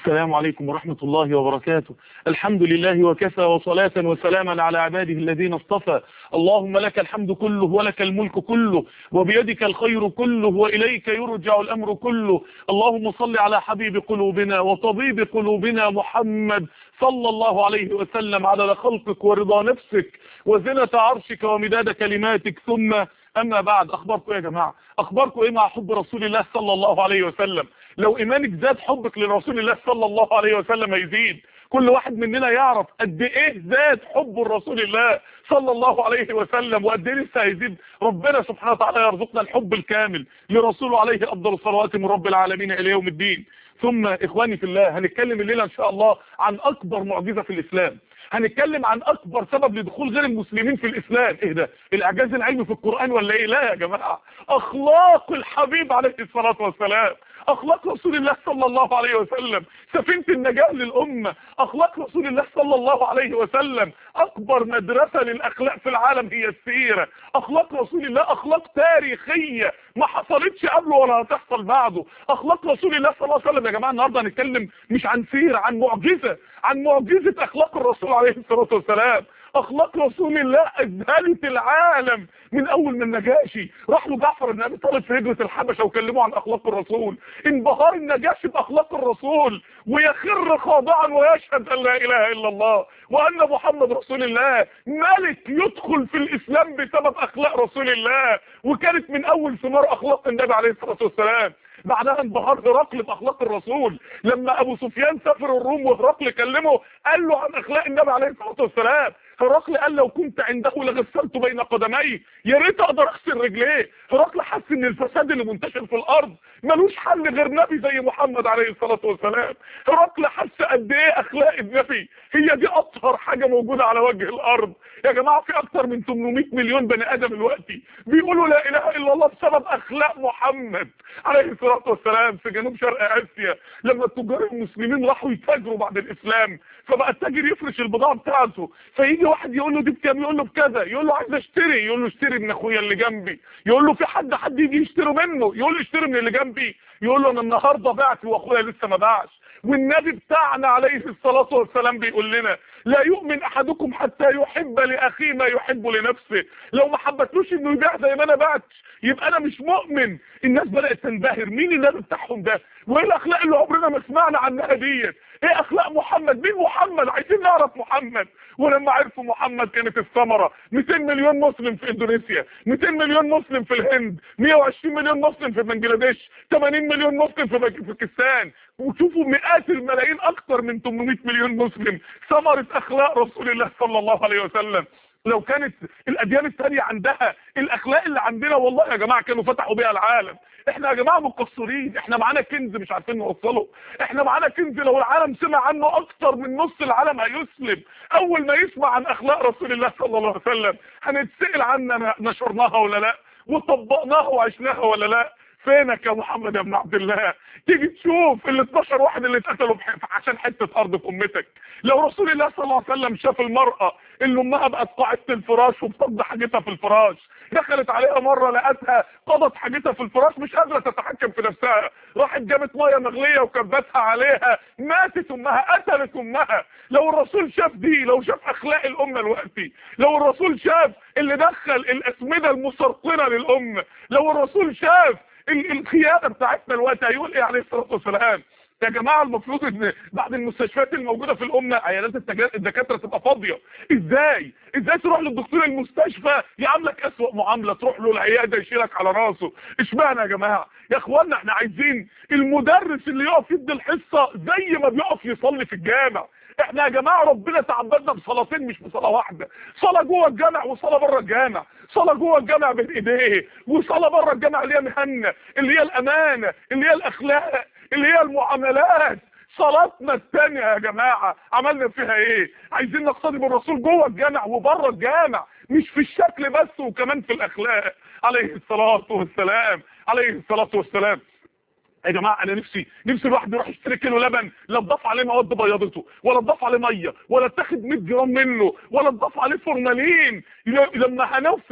السلام عليكم ورحمة الله وبركاته الحمد لله وكفى وصلاة وسلاما على عباده الذين اصطفى اللهم لك الحمد كله ولك الملك كله وبيدك الخير كله وإليك يرجع الأمر كله اللهم صل على حبيب قلوبنا وطبيب قلوبنا محمد صلى الله عليه وسلم على خلقك ورضا نفسك وزنة عرشك ومداد كلماتك ثم أما بعد أخباركم يا جماعة أخباركم إيه مع حب رسول الله صلى الله عليه وسلم لو إيمانك زاد حبك لرسول الله صلى الله عليه وسلم يزيد كل واحد مننا يعرف قد ايه زاد حب رسول الله صلى الله عليه وسلم وقد ايه لسه هيزيد ربنا سبحانه وتعالى يرزقنا الحب الكامل لرسوله عليه افضل الصلوات من رب العالمين الى يوم الدين ثم اخواني في الله هنتكلم الليله ان شاء الله عن اكبر معجزه في الاسلام هنتكلم عن اكبر سبب لدخول غير المسلمين في الاسلام ايه ده الاعجاز العلمي في القران ولا ايه لا يا جماعه اخلاق الحبيب عليه الصلاه والسلام اخلاق رسول الله صلى الله عليه وسلم سفينه النجاه للامه اخلاق رسول الله صلى الله عليه وسلم اكبر مدرسه للاخلاق في العالم هي السيره اخلاق رسول الله اخلاق تاريخيه ما حصلتش قبله ولا هتحصل بعده اخلاق رسول الله صلى الله عليه وسلم يا جماعه النهارده هنتكلم مش عن سيره عن معجزه عن معجزه اخلاق الرسول عليه الصلاه والسلام اخلاق رسول الله اذهلت العالم من اول ما النجاشي راح له جعفر بن ابي طالب في هجره الحبشه وكلموه عن اخلاق الرسول انبهار النجاشي باخلاق الرسول ويخر خاضعا ويشهد ان لا اله الا الله وان محمد رسول الله ملك يدخل في الاسلام بسبب اخلاق رسول الله وكانت من اول ثمار اخلاق النبي عليه الصلاه والسلام بعدها انبهار هرقل باخلاق الرسول لما ابو سفيان سافر الروم وهرقل كلمه قال له عن اخلاق النبي عليه الصلاه والسلام هرقل قال لو كنت عنده لغسلت بين قدمي يا ريت اقدر اغسل رجليه هرقل حس ان الفساد اللي منتشر في الارض ملوش حل غير نبي زي محمد عليه الصلاه والسلام هرقل حس قد ايه اخلاق النبي هي دي اطهر حاجه موجوده على وجه الارض يا جماعه في اكتر من 800 مليون بني ادم دلوقتي بيقولوا لا اله الا الله بسبب اخلاق محمد عليه الصلاه والسلام في جنوب شرق اسيا لما التجار المسلمين راحوا يتاجروا بعد الاسلام فبقى التاجر يفرش البضاعه بتاعته فيجي واحد يقول له دي بكام يقول له بكذا يقول له عايز اشتري يقول له اشتري من اخويا اللي جنبي يقول له في حد حد يجي يشتري منه يقول له اشتري من اللي جنبي يقول له انا النهارده بعت واخويا لسه ما باعش والنبي بتاعنا عليه الصلاة والسلام بيقول لنا لا يؤمن احدكم حتى يحب لاخيه ما يحب لنفسه لو ما حبتلوش انه يبيع زي ما انا بعتش يبقى انا مش مؤمن الناس بدأت تنبهر مين النبي بتاعهم ده وايه الاخلاق اللي عمرنا ما سمعنا عنها ديت ايه اخلاق محمد مين محمد عايزين نعرف محمد ولما عرفوا محمد كانت الثمرة 200 مليون مسلم في اندونيسيا 200 مليون مسلم في الهند 120 مليون مسلم في بنجلاديش 80 مليون مسلم في باكستان وشوفوا مئات الملايين اكتر من 800 مليون مسلم ثمرة اخلاق رسول الله صلى الله عليه وسلم لو كانت الاديان الثانيه عندها الاخلاق اللي عندنا والله يا جماعه كانوا فتحوا بيها العالم احنا يا جماعه مقصرين احنا معانا كنز مش عارفين نوصله احنا معانا كنز لو العالم سمع عنه اكتر من نص العالم هيسلم اول ما يسمع عن اخلاق رسول الله صلى الله عليه وسلم هنتسال عننا نشرناها ولا لا وطبقناها وعشناها ولا لا فينك يا محمد يا ابن عبد الله تيجي تشوف ال 12 واحد اللي اتقتلوا عشان حته ارض في امتك لو رسول الله صلى الله عليه وسلم شاف المراه اللي امها بقت قاعده الفراش وبتقضي حاجتها في الفراش دخلت عليها مره لقتها قضت حاجتها في الفراش مش قادره تتحكم في نفسها راحت جابت ميه مغليه وكبتها عليها ماتت امها قتلت امها لو الرسول شاف دي لو شاف اخلاق الامه دلوقتي لو الرسول شاف اللي دخل الاسمده المسرطنه للامه لو الرسول شاف القياده بتاعتنا الوقت هيقول ايه عليه الصلاه والسلام يا جماعه المفروض ان بعد المستشفيات الموجوده في الامه عيادات الدكاتره تبقى فاضيه ازاي ازاي تروح للدكتور المستشفى يعاملك اسوأ معامله تروح له العياده يشيلك على راسه اشمعنى يا جماعه يا اخوانا احنا عايزين المدرس اللي يقف يدي الحصه زي ما بيقف يصلي في الجامع احنا يا جماعه ربنا تعبدنا بصلاتين مش بصلاه واحده صلاه جوه الجامع وصلاه بره الجامع صلاه جوه الجامع بين ايديه وصلاه بره الجامع اللي هي مهنه اللي هي الامانه اللي هي الاخلاق اللي هي المعاملات صلاتنا الثانيه يا جماعه عملنا فيها ايه عايزين نقتدي بالرسول جوه الجامع وبره الجامع مش في الشكل بس وكمان في الاخلاق عليه الصلاه والسلام عليه الصلاه والسلام يا جماعه انا نفسي نفسي الواحد يروح يشتري كيلو لبن لا تضاف عليه مواد بياضته ولا تضاف عليه ميه ولا تاخد 100 جرام منه ولا تضاف عليه فورمالين لما هنفلح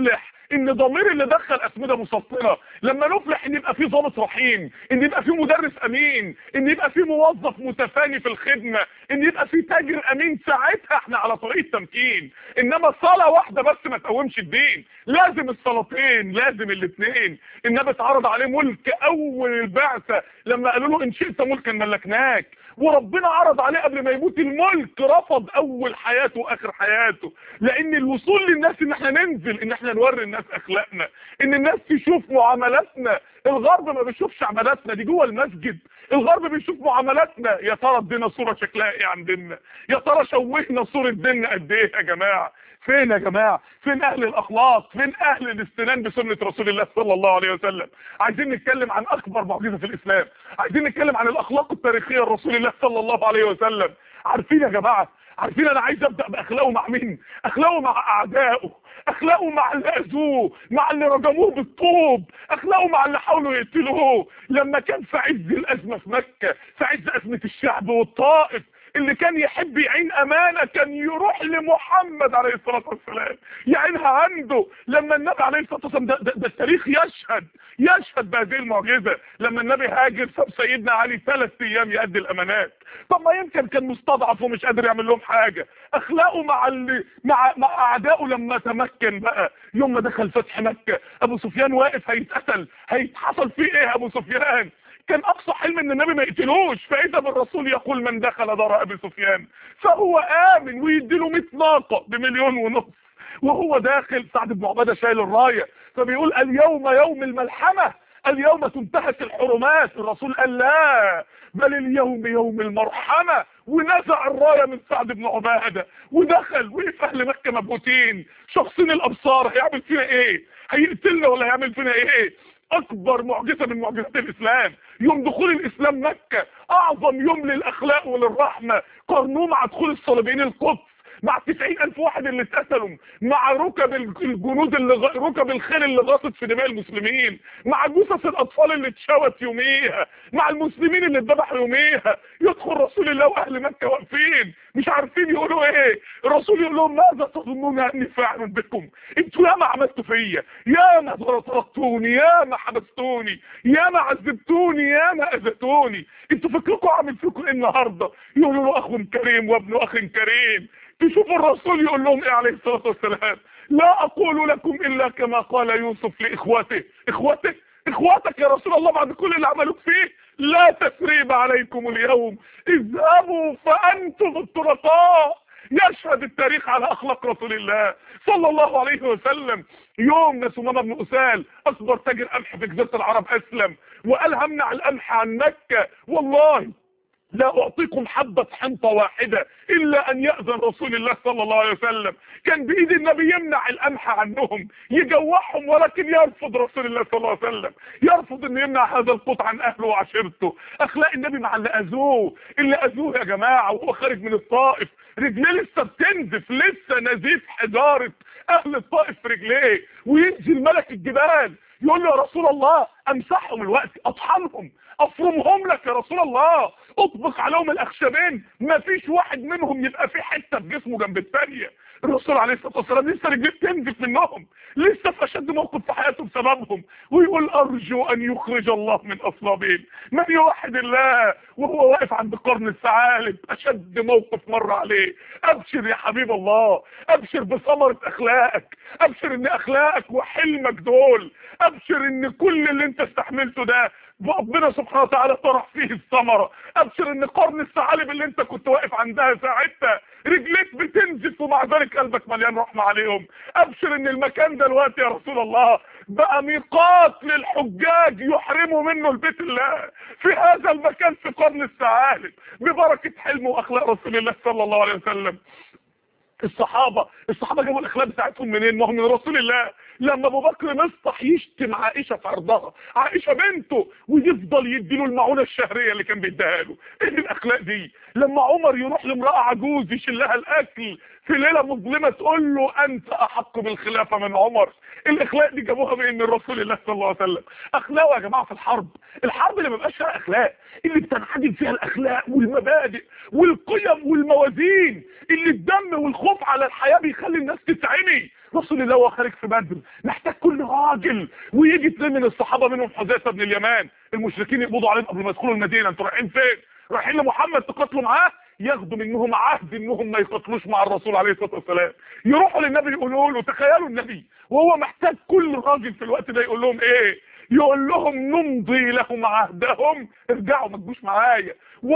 ان ضمير اللي دخل اسمده مسطره لما نفلح ان يبقى في ضابط رحيم ان يبقى في مدرس امين ان يبقى في موظف متفاني في الخدمه ان يبقى في تاجر امين ساعتها احنا على طريق التمكين انما صلاه واحده بس ما تقومش الدين لازم الصلاتين لازم الاثنين النبي اتعرض عليه ملك اول البعثه لما قالوا له ان شئت ملكا ملكناك وربنا عرض عليه قبل ما يموت الملك رفض اول حياته واخر حياته لان الوصول للناس ان احنا ننزل ان احنا نوري الناس اخلاقنا ان الناس تشوف معاملاتنا الغرب ما بيشوفش عملاتنا دي جوه المسجد الغرب بيشوف معاملاتنا يا ترى ادينا صوره شكلها ايه عندنا يا ترى شوهنا صوره ديننا قد ايه يا جماعه فين يا جماعه فين اهل الاخلاق فين اهل الاستنان بسنه رسول الله صلى الله عليه وسلم عايزين نتكلم عن اكبر معجزه في الاسلام عايزين نتكلم عن الاخلاق التاريخيه لرسول الله صلى الله عليه وسلم عارفين يا جماعه عارفين انا عايز ابدا باخلاقه مع مين اخلاقه مع اعدائه اخلاقه مع اللي اذوه مع اللي رجموه بالطوب اخلاقه مع اللي حاولوا يقتلوه لما كان في عز الازمه في مكه في عز ازمه الشعب والطائف اللي كان يحب يعين امانه كان يروح لمحمد عليه الصلاه والسلام يعينها عنده لما النبي عليه الصلاه والسلام ده, ده, ده التاريخ يشهد يشهد بهذه المعجزه لما النبي هاجر ساب سيدنا علي ثلاث ايام يؤدي الامانات طب ما يمكن كان مستضعف ومش قادر يعمل لهم حاجه اخلاقه مع اللي مع مع اعدائه لما تمكن بقى يوم ما دخل فتح مكه ابو سفيان واقف هيتقتل هيتحصل فيه ايه ابو سفيان كان اقصى حلم ان النبي ما يقتلوش فاذا بالرسول يقول من دخل دار ابي سفيان فهو امن ويديله 100 ناقه بمليون ونص وهو داخل سعد بن عباده شايل الرايه فبيقول اليوم يوم الملحمه اليوم تنتهك الحرمات الرسول قال لا بل اليوم يوم المرحمة ونزع الراية من سعد بن عبادة ودخل وقف اهل مكة مبهوتين شخصين الابصار هيعمل فينا ايه هيقتلنا ولا هيعمل فينا ايه اكبر معجزة من معجزات الاسلام يوم دخول الاسلام مكة اعظم يوم للاخلاق وللرحمة قارنوه مع دخول الصليبيين القدس مع 90 ألف واحد اللي اتقتلوا مع ركب الجنود اللي غ... ركب الخيل اللي غاصت في دماء المسلمين مع جثث الأطفال اللي اتشوت يوميها مع المسلمين اللي اتذبحوا يوميها يدخل رسول الله وأهل مكة واقفين مش عارفين يقولوا ايه الرسول يقول لهم ماذا تظنون اني فاعل بكم انتوا ياما عملتوا فيا ياما طردتوني ياما حبستوني ياما عذبتوني ياما اذيتوني انتوا فكركم عامل فيكم ايه النهارده يقولوا له اخ كريم وابن اخ كريم تشوف الرسول يقول لهم ايه عليه الصلاه والسلام لا اقول لكم الا كما قال يوسف لاخوته اخوته اخواتك يا رسول الله بعد كل اللي عملوك فيه لا تسريب عليكم اليوم اذهبوا فانتم الطلقاء يشهد التاريخ على اخلاق رسول الله صلى الله عليه وسلم يوم نسومان بن اسال اكبر تاجر قمح في جزيره العرب اسلم وقال همنع القمح عن مكه والله لا اعطيكم حبة حنطة واحدة الا ان يأذن رسول الله صلى الله عليه وسلم كان بايد النبي يمنع القمح عنهم يجوعهم ولكن يرفض رسول الله صلى الله عليه وسلم يرفض ان يمنع هذا القوت عن اهله وعشيرته اخلاق النبي مع اللي اذوه اللي اذوه يا جماعة وهو خارج من الطائف رجليه لسه بتنزف لسه نزيف حجارة اهل الطائف في رجليه وينزل ملك الجبال يقول له يا رسول الله امسحهم الوقت اطحنهم افرمهم لك يا رسول الله اطبق عليهم الاخشبين ما فيش واحد منهم يبقى في حته في جسمه جنب الثانيه الرسول عليه الصلاه والسلام لسه رجليه بتنزف منهم لسه في اشد موقف في حياته بسببهم ويقول ارجو ان يخرج الله من اصلابهم من يوحد الله وهو واقف عند قرن الثعالب اشد موقف مر عليه ابشر يا حبيب الله ابشر بثمره اخلاقك ابشر ان اخلاقك وحلمك دول ابشر ان كل اللي انت استحملته ده ربنا سبحانه وتعالى طرح فيه الثمره ابشر ان قرن الثعالب اللي انت كنت واقف عندها ساعتها رجليك بتنزف ومع ذلك قلبك مليان رحمه عليهم ابشر ان المكان دلوقتي يا رسول الله بقى ميقات للحجاج يحرموا منه البيت الله في هذا المكان في قرن الثعالب ببركه حلم واخلاق رسول الله صلى الله عليه وسلم الصحابة الصحابة جابوا الاخلاق بتاعتهم منين ما هو من رسول الله لما ابو بكر مصطح يشتم عائشة في عرضها عائشة بنته ويفضل يديله المعونة الشهرية اللي كان بيديها له ايه الاخلاق دي لما عمر يروح لامرأة عجوز يشيلها الاكل في ليلة مظلمة تقول له انت احق بالخلافة من عمر الاخلاق دي جابوها من رسول الله صلى الله عليه وسلم اخلاق يا جماعة في الحرب الحرب اللي ما بيبقاش فيها اخلاق اللي بتنعدم فيها الاخلاق والمبادئ والقيم والموازين اللي الدم والخوف على الحياه بيخلي الناس تتعمي رسول الله وهو خارج في بدر محتاج كل راجل ويجي اثنين من الصحابه منهم حذيفه بن اليمان المشركين يقبضوا عليهم قبل ما يدخلوا المدينه انتوا رايحين فين رايحين لمحمد تقاتلوا معاه ياخدوا منهم عهد انهم ما يقاتلوش مع الرسول عليه الصلاه والسلام يروحوا للنبي يقولوا له تخيلوا النبي وهو محتاج كل راجل في الوقت ده يقول لهم ايه يقول لهم نمضي لهم عهدهم ارجعوا ما تجوش معايا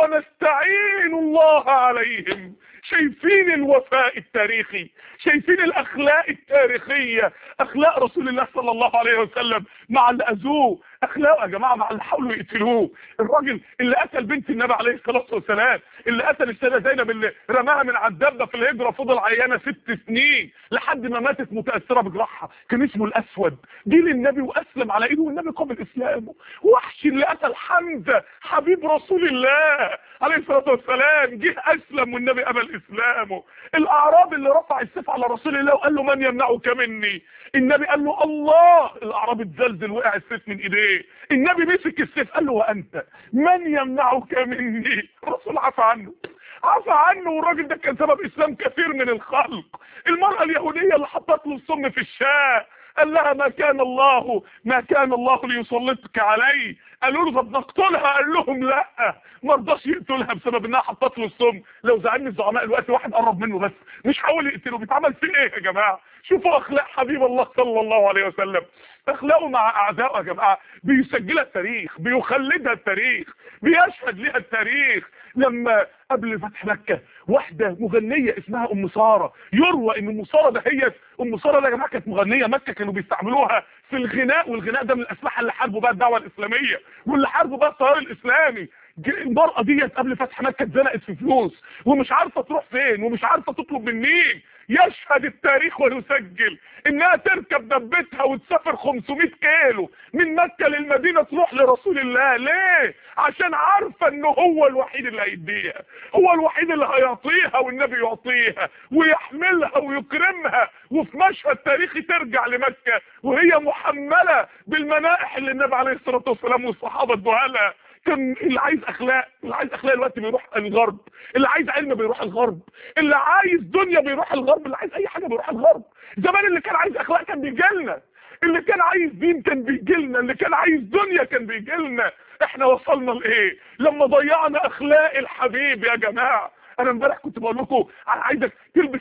ونستعين الله عليهم شايفين الوفاء التاريخي شايفين الاخلاق التاريخيه اخلاق رسول الله صلى الله عليه وسلم مع اللي اذوه اخلاقه يا جماعه مع اللي حاولوا يقتلوه الراجل اللي قتل بنت النبي عليه الصلاه والسلام اللي قتل السيده زينب اللي رماها من على الدبه في الهجره فضل عيانه ست سنين لحد ما ماتت متاثره بجراحها كان اسمه الاسود جه للنبي واسلم على ايده والنبي قبل اسلامه وحش اللي قتل حمزه حبيب رسول الله عليه الصلاه والسلام جه اسلم والنبي قبل اسلامه الاعراب اللي رفع السيف على رسول الله وقال له من يمنعك مني النبي قال له الله الاعراب اتزلزل وقع السيف من ايديه النبي مسك السيف قال له وانت من يمنعك مني الرسول عفى عنه عفى عنه والراجل ده كان سبب اسلام كثير من الخلق المرأة اليهودية اللي حطت له السم في الشاة قال لها ما كان الله ما كان الله ليسلطك علي قالوا له طب نقتلها قال لهم لا ما رضاش يقتلها بسبب انها حطت له السم لو زعلني الزعماء الوقت واحد قرب منه بس مش حاول يقتله بيتعمل فيه ايه يا جماعه شوفوا اخلاق حبيب الله صلى الله عليه وسلم اخلاقه مع اعدائه يا جماعه بيسجلها التاريخ بيخلدها التاريخ بيشهد لها التاريخ لما قبل فتح مكه واحده مغنيه اسمها ام ساره يروى ان ام ساره دهيت ام ساره ده يا جماعه كانت مغنيه مكه كانوا بيستعملوها في الغناء والغناء ده من الاسلحه اللي حاربوا بقى الدعوه الاسلاميه واللي حاربوا بقى التيار الاسلامي المرأة ديت قبل فتح مكة اتزنقت في فلوس ومش عارفة تروح فين ومش عارفة تطلب من مين يشهد التاريخ ويسجل انها تركب دبتها وتسافر 500 كيلو من مكة للمدينة تروح لرسول الله ليه عشان عارفة انه هو الوحيد اللي هيديها هو الوحيد اللي هيعطيها والنبي يعطيها ويحملها ويكرمها وفي مشهد تاريخي ترجع لمكة وهي محملة بالمنائح اللي النبي عليه الصلاة والسلام والصحابة ادوها لها كان اللي عايز اخلاق اللي عايز اخلاق الوقت بيروح الغرب اللي عايز علم بيروح الغرب اللي عايز دنيا بيروح الغرب اللي عايز اي حاجه بيروح الغرب زمان اللي كان عايز اخلاق كان بيجي لنا اللي كان عايز دين كان بيجي لنا اللي كان عايز دنيا كان بيجي لنا احنا وصلنا لايه لما ضيعنا اخلاق الحبيب يا جماعه انا امبارح كنت بقول لكم انا عايزك تلبس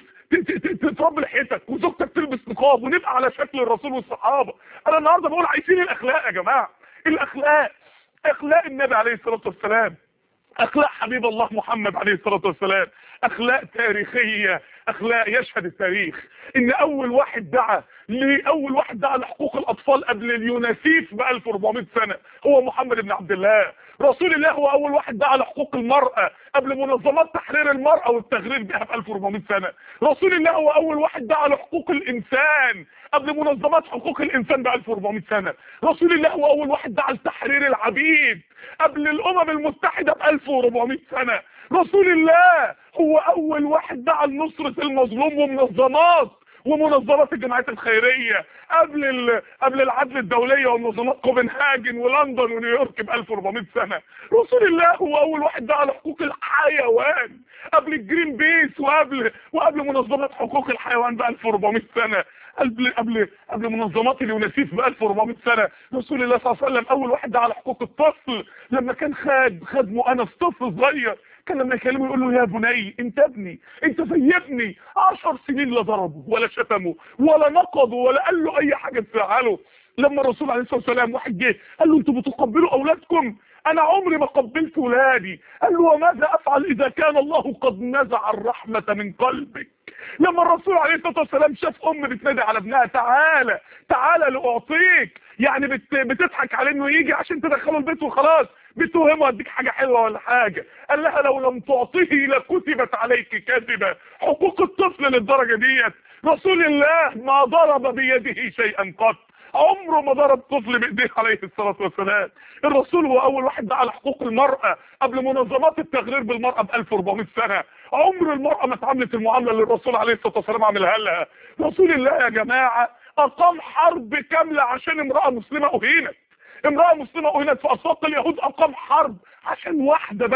تربي لحيتك وزوجتك تلبس نقاب ونبقى على شكل الرسول والصحابه انا النهارده بقول عايزين الاخلاق يا جماعه الاخلاق اخلاق النبي عليه الصلاة والسلام اخلاق حبيب الله محمد عليه الصلاة والسلام اخلاق تاريخية اخلاق يشهد التاريخ ان اول واحد دعا لاول واحد دعا لحقوق الاطفال قبل اليونسيف ب 1400 سنة هو محمد بن عبد الله رسول الله هو اول واحد دعا لحقوق المرأة قبل منظمات تحرير المرأة والتغرير بها ب 1400 سنة رسول الله هو اول واحد دعا لحقوق الانسان قبل منظمات حقوق الانسان ب 1400 سنة رسول الله هو اول واحد دعا لتحرير العبيد قبل الامم المتحدة ب 1400 سنة رسول الله هو اول واحد دعا لنصرة المظلوم ومنظمات ومنظمات الجمعيات الخيرية قبل ال... قبل العدل الدولية ومنظمات كوبنهاجن ولندن ونيويورك ب 1400 سنة رسول الله هو اول واحد دعا لحقوق الحيوان قبل الجرين بيس وقبل وقبل منظمات حقوق الحيوان ب 1400 سنة قبل قبل قبل منظمات اليونسيف ب 1400 سنة رسول الله صلى الله عليه وسلم اول واحد دعا لحقوق الطفل لما كان خاد خادمه انس طفل صغير كان لما يكلمه يقول له يا بني انت ابني انت زي ابني عشر سنين لا ضربه ولا شتمه ولا نقضه ولا قال له اي حاجه تزعله لما الرسول عليه الصلاه والسلام واحد جه قال له انتوا بتقبلوا اولادكم انا عمري ما قبلت ولادي قال له وماذا افعل اذا كان الله قد نزع الرحمه من قلبك لما الرسول عليه الصلاه والسلام شاف ام بتنادي على ابنها تعالى تعالى لاعطيك يعني بت بتضحك عليه انه يجي عشان تدخله البيت وخلاص بتوهمه اديك حاجه حلوه ولا حاجه قال لها لو لم تعطيه لكتبت عليك كذبه حقوق الطفل للدرجه ديت رسول الله ما ضرب بيده شيئا قط عمره ما ضرب طفل بايديه عليه الصلاه والسلام الرسول هو اول واحد دعا لحقوق المراه قبل منظمات التغرير بالمراه ب 1400 سنه عمر المراه ما اتعاملت المعامله اللي الرسول عليه الصلاه والسلام عملها لها رسول الله يا جماعه اقام حرب كامله عشان امراه مسلمه اهينت امراه مسلمه اهينت في اسواق اليهود اقام حرب عشان واحده بس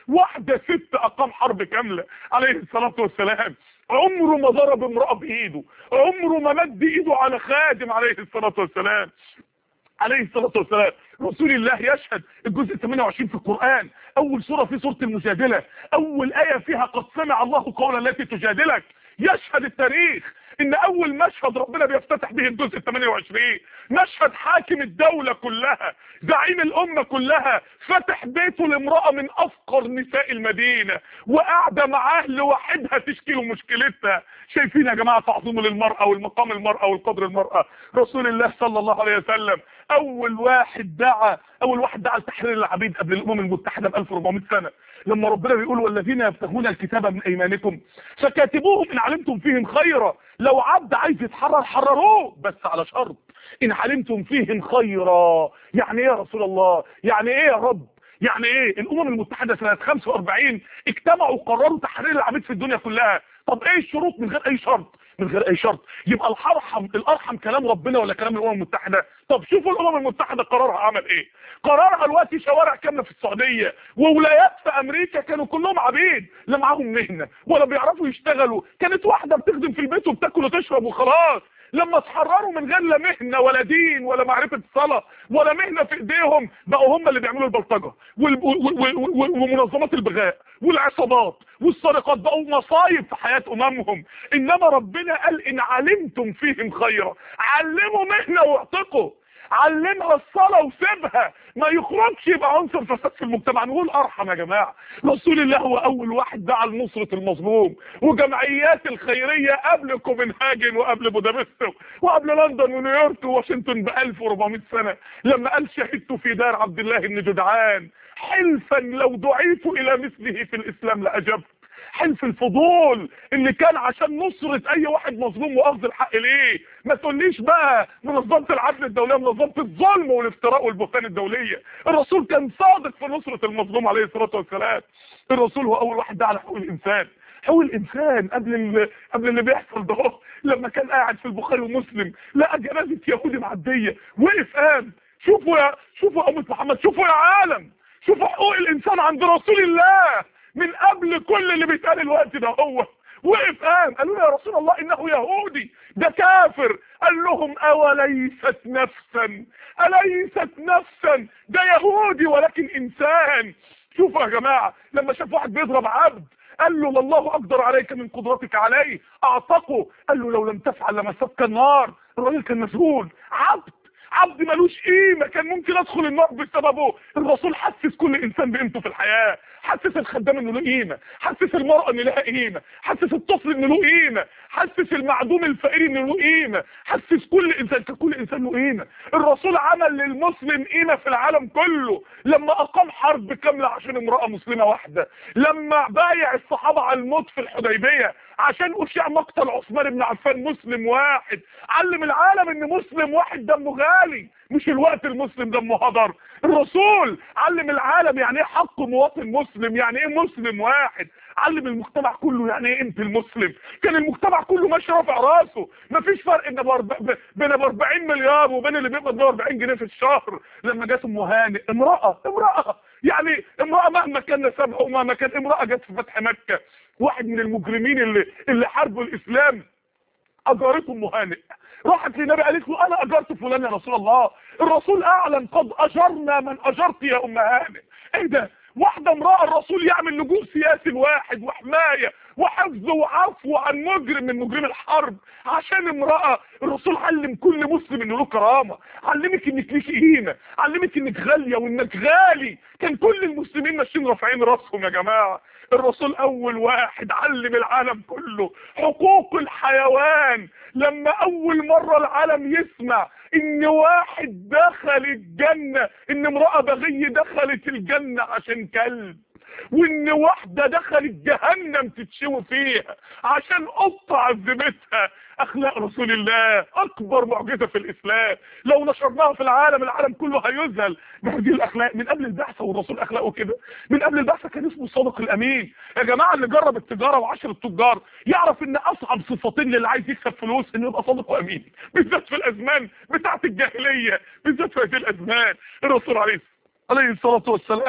واحدة ست اقام حرب كاملة عليه الصلاة والسلام عمره ما ضرب امرأة بايده عمره ما مد ايده على خادم عليه الصلاة والسلام عليه الصلاة والسلام رسول الله يشهد الجزء 28 في القرآن اول سورة في سورة المجادلة اول آية فيها قد سمع الله قولا التي تجادلك يشهد التاريخ ان اول مشهد ربنا بيفتتح به الجزء 28 مشهد حاكم الدولة كلها زعيم الامة كلها فتح بيته لامرأة من افقر نساء المدينة وقاعدة معاه لوحدها تشكي له مشكلتها شايفين يا جماعة تعظيم للمرأة والمقام المرأة والقدر المرأة رسول الله صلى الله عليه وسلم اول واحد دعا اول واحد دعا لتحرير العبيد قبل الامم المتحدة ب 1400 سنة لما ربنا بيقول والذين يبتغون الكتاب من ايمانكم فكاتبوهم ان علمتم فيهم خيرا لو عبد عايز يتحرر حرروه بس على شرط ان علمتم فيهم خيرا يعني ايه يا رسول الله يعني ايه يا رب يعني ايه الامم المتحدة سنة 45 اجتمعوا وقرروا تحرير العبيد في الدنيا كلها طب ايه الشروط من غير اي شرط من غير اي شرط يبقى الارحم الارحم كلام ربنا ولا كلام الامم المتحده طب شوفوا الامم المتحده قرارها عمل ايه قرارها دلوقتي شوارع كامله في السعوديه وولايات في امريكا كانوا كلهم عبيد لا معاهم مهنه ولا بيعرفوا يشتغلوا كانت واحده بتخدم في البيت وبتاكل وتشرب وخلاص لما اتحرروا من غير لا مهنه ولا دين ولا معرفه صلاه ولا مهنه في ايديهم بقوا هم اللي بيعملوا البلطجه ومنظمات البغاء والعصابات والسرقات بقوا مصايب في حياه اممهم انما ربنا قال ان علمتم فيهم خيرا علموا مهنه واعتقوا علمها الصلاة وسيبها ما يخرجش يبقى عنصر فساد في المجتمع نقول ارحم يا جماعة رسول الله هو اول واحد دعا لنصرة المظلوم وجمعيات الخيرية قبل كوبنهاجن وقبل بودابست وقبل لندن ونيويورك وواشنطن ب 1400 سنة لما قال شهدت في دار عبد الله بن جدعان حلفا لو دعيت الى مثله في الاسلام لاجبت حلف الفضول اللي كان عشان نصرة اي واحد مظلوم واخذ الحق ليه ما تقوليش بقى منظمة العدل الدولية منظمة الظلم والافتراء والبهتان الدولية الرسول كان صادق في نصرة المظلوم عليه الصلاة والسلام الرسول هو اول واحد دعا لحقوق الانسان حقوق الانسان قبل ال... قبل اللي بيحصل ده لما كان قاعد في البخاري ومسلم لقى جنازة يهودي معدية وقف قام شوفوا يا شوفوا أمة محمد شوفوا يا عالم شوفوا حقوق الانسان عند رسول الله من قبل كل اللي بيتقال الوقت ده هو وقف قام قالوا له يا رسول الله انه يهودي ده كافر قال لهم اوليست نفسا اليست نفسا ده يهودي ولكن انسان شوفوا يا جماعة لما شاف واحد بيضرب عبد قال له الله اقدر عليك من قدرتك عليه اعتقه قال له لو لم تفعل لمستك النار الراجل كان مسؤول عبد عبد ملوش قيمه كان ممكن ادخل النار بسببه الرسول حسس كل انسان بقيمته في الحياه حسس الخدام انه له قيمه حسس المراه ان لها قيمه حسس الطفل انه له قيمه حسس المعدوم الفقير انه له قيمه حسس كل انسان كل انسان له قيمه الرسول عمل للمسلم قيمه في العالم كله لما اقام حرب كامله عشان امراه مسلمه واحده لما بايع الصحابه على الموت في الحديبيه عشان اشيع مقتل عثمان بن عفان مسلم واحد علم العالم ان مسلم واحد دمه غالي مش الوقت المسلم دمه هدر الرسول علم العالم يعني ايه حق مواطن مسلم يعني ايه مسلم واحد علم المجتمع كله يعني ايه انت المسلم كان المجتمع كله ماشي رافع راسه مفيش فرق بين ب 40 مليار وبين اللي بيقبض 140 جنيه في الشهر لما جت ام هانئ امراه امراه يعني امراه مهما كان نسبها ومهما كان امراه جت في فتح مكه واحد من المجرمين اللي اللي حاربوا الاسلام اجارته ام هانئ راحت للنبي قالت له انا اجرت فلان يا رسول الله الرسول اعلن قد اجرنا من اجرت يا ام هانئ ايه ده واحدة امرأة الرسول يعمل لجوء سياسي الواحد وحماية وحفظ وعفو عن مجرم من مجرم الحرب عشان امرأة الرسول علم كل مسلم انه له كرامة علمك انك ليك قيمة علمك انك غالية وانك غالي كان كل المسلمين ماشيين رافعين راسهم يا جماعة الرسول اول واحد علم العالم كله حقوق الحيوان لما اول مرة العالم يسمع ان واحد دخل الجنة ان امرأة بغية دخلت الجنة عشان كلب وان واحدة دخلت جهنم تتشوي فيها عشان قطة عذبتها اخلاق رسول الله اكبر معجزة في الاسلام لو نشرناها في العالم العالم كله هيذهل بهذه الاخلاق من قبل البعثة والرسول اخلاقه كده من قبل البعثة كان اسمه الصادق الامين يا جماعة اللي جرب التجارة وعشر التجار يعرف ان اصعب صفتين للي عايز يكسب فلوس انه يبقى صادق وامين بالذات في الازمان بتاعت الجاهلية بالذات في هذه الازمان الرسول عليه عليه الصلاة والسلام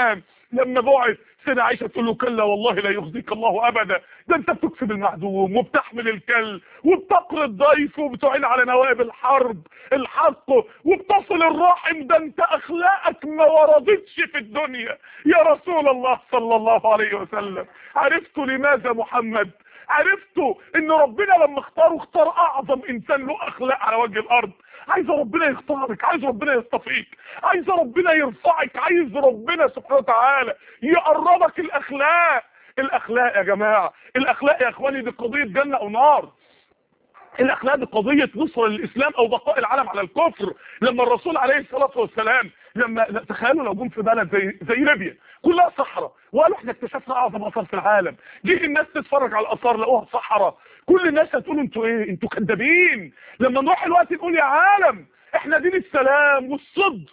لما بعث سيدة عائشة تقول له كلا والله لا يخزيك الله ابدا ده انت بتكسب المعدوم وبتحمل الكل وبتقري الضيف وبتعين على نوائب الحرب الحق وبتصل الرحم ده انت اخلاقك ما وردتش في الدنيا يا رسول الله صلى الله عليه وسلم عرفت لماذا محمد عرفتوا ان ربنا لما اختاره اختار اعظم انسان له اخلاق على وجه الارض عايز ربنا يختارك عايز ربنا يصطفيك عايز ربنا يرفعك عايز ربنا سبحانه وتعالى يقربك الاخلاق الاخلاق يا جماعه الاخلاق يا اخواني دي قضيه جنه او نار الاخلاق دي قضيه نصر للاسلام او بقاء العالم على الكفر لما الرسول عليه الصلاه والسلام لما تخيلوا لو جم في بلد زي زي ليبيا كلها صحراء وقالوا احنا اكتشفنا اعظم اثار في العالم جه الناس تتفرج على الاثار لقوها صحراء كل الناس هتقول انتوا ايه انتوا كدابين لما نروح الوقت نقول يا عالم احنا دين السلام والصدق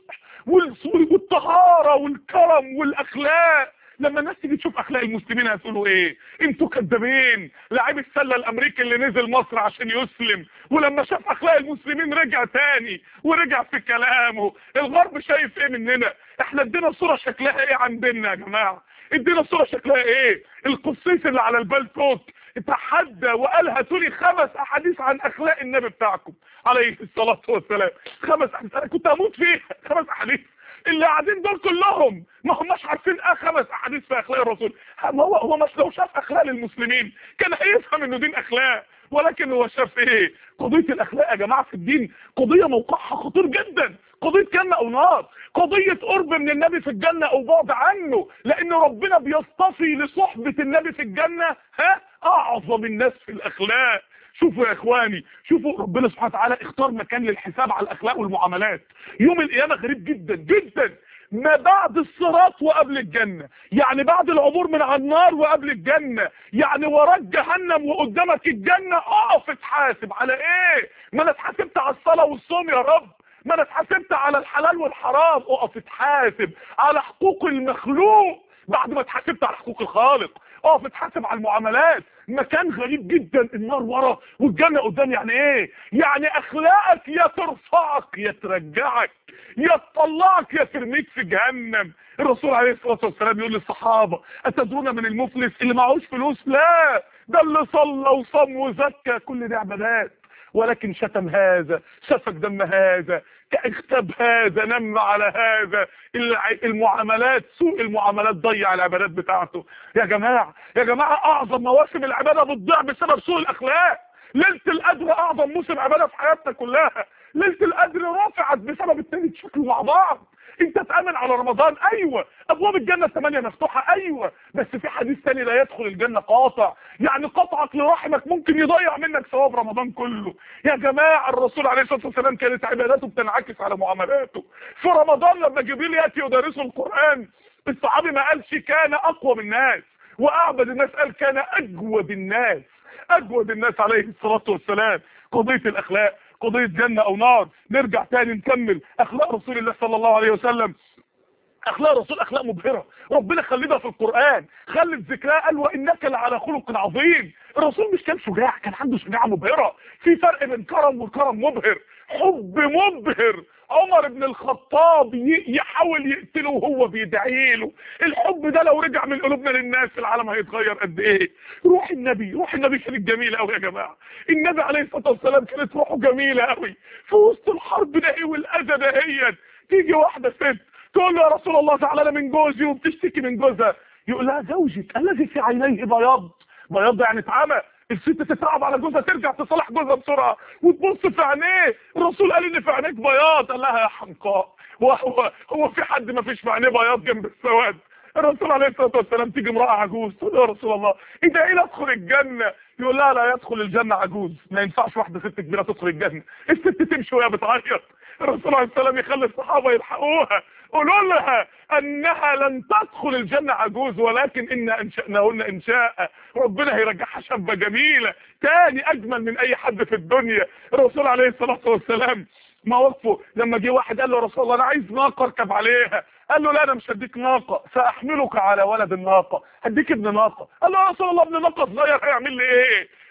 والطهاره والكرم والاخلاق لما الناس تيجي تشوف اخلاق المسلمين هتقولوا ايه انتوا كدابين لاعب السله الامريكي اللي نزل مصر عشان يسلم ولما شاف اخلاق المسلمين رجع تاني ورجع في كلامه الغرب شايف ايه مننا احنا ادينا صوره شكلها ايه عن ديننا يا جماعه ادينا صوره شكلها ايه القصيص اللي على البالتوك تحدى وقال هاتوا لي خمس احاديث عن اخلاق النبي بتاعكم عليه الصلاه والسلام خمس احاديث انا كنت هموت فيها خمس احاديث اللي قاعدين دول كلهم ما هماش عارفين اه خمس احاديث في اخلاق الرسول ما هو هو مش لو شاف اخلاق للمسلمين كان هيفهم انه دين اخلاق ولكن هو شاف ايه قضيه الاخلاق يا جماعه في الدين قضيه موقعها خطير جدا قضيه جنه او نار قضيه قرب من النبي في الجنه او بعد عنه لان ربنا بيصطفي لصحبه النبي في الجنه ها اعظم الناس في الاخلاق شوفوا يا اخواني شوفوا ربنا سبحانه وتعالى اختار مكان للحساب على الاخلاق والمعاملات يوم القيامه غريب جدا جدا ما بعد الصراط وقبل الجنة يعني بعد العبور من على النار وقبل الجنة يعني وراك جهنم وقدامك الجنة اقف اتحاسب على ايه ما انا اتحاسبت على الصلاة والصوم يا رب ما انا اتحاسبت على الحلال والحرام اقف اتحاسب على حقوق المخلوق بعد ما اتحاسبت على حقوق الخالق اقف اتحاسب على المعاملات مكان غريب جدا النار ورا والجنة قدام يعني ايه يعني اخلاقك يا ترفعك يا ترجعك يا تطلعك يا ترميك في جهنم الرسول عليه الصلاة والسلام يقول للصحابة اتدرون من المفلس اللي معهوش فلوس لا ده اللي صلى وصام وزكى كل دي عبادات ولكن شتم هذا سفك دم هذا اغتاب هذا نم على هذا المعاملات سوء المعاملات ضيع العبادات بتاعته يا جماعة يا جماعة اعظم مواسم العبادة بتضيع بسبب سوء الاخلاق ليلة القدر اعظم موسم عبادة في حياتنا كلها ليلة القدر رفعت بسبب التاني تشكلوا مع بعض انت تامن على رمضان ايوه ابواب الجنه الثمانيه مفتوحه ايوه بس في حديث ثاني لا يدخل الجنه قاطع يعني قطعك لرحمك ممكن يضيع منك ثواب رمضان كله يا جماعه الرسول عليه الصلاه والسلام كانت عباداته بتنعكس على معاملاته في رمضان لما جبريل ياتي يدرسه القران الصحابي ما قالش كان اقوى من الناس واعبد الناس قال كان اجود الناس اجود الناس عليه الصلاه والسلام قضيه الاخلاق قضية جنة او نار نرجع تاني نكمل اخلاق رسول الله صلى الله عليه وسلم اخلاق الرسول اخلاق مبهرة ربنا خلدها في القرآن خلت ذكرها قال وانك لعلى خلق عظيم الرسول مش كان شجاع كان عنده شجاعة مبهرة في فرق بين كرم وكرم مبهر حب مبهر عمر بن الخطاب يحاول يقتله وهو بيدعي له الحب ده لو رجع من قلوبنا للناس العالم هيتغير قد ايه روح النبي روح النبي كانت جميله قوي يا جماعه النبي عليه الصلاه والسلام كانت روحه جميله قوي في وسط الحرب ده ايه والاذى ده هي تيجي واحده ست تقول له يا رسول الله زعلانه من جوزي وبتشتكي من جوزها يقول لها زوجك الذي في عينيه بياض بياض يعني اتعمى الست تتعب على جوزها ترجع تصالح جوزها بسرعه وتبص في عينيه الرسول قال ان في عينيك بياض قال لها يا حمقاء وهو هو في حد ما فيش في عينيه بياض جنب السواد الرسول عليه الصلاه والسلام تيجي امراه عجوز تقول يا رسول الله انت ايه لا ادخل الجنه يقول لها لا يدخل الجنه عجوز ما ينفعش واحده ست كبيره تدخل الجنه الست تمشي وهي بتعيط الرسول عليه السلام يخلي الصحابه يلحقوها قولوا لها انها لن تدخل الجنة عجوز ولكن ان انشأناهن انشاء ربنا هيرجعها شابة جميلة تاني اجمل من اي حد في الدنيا الرسول عليه الصلاة والسلام مواقفه لما جه واحد قال له رسول الله انا عايز ناقه اركب عليها قال له لا انا مش هديك ناقه ساحملك على ولد الناقه هديك ابن ناقه قال له يا رسول الله ابن ناقه صغير هيعمل لي ايه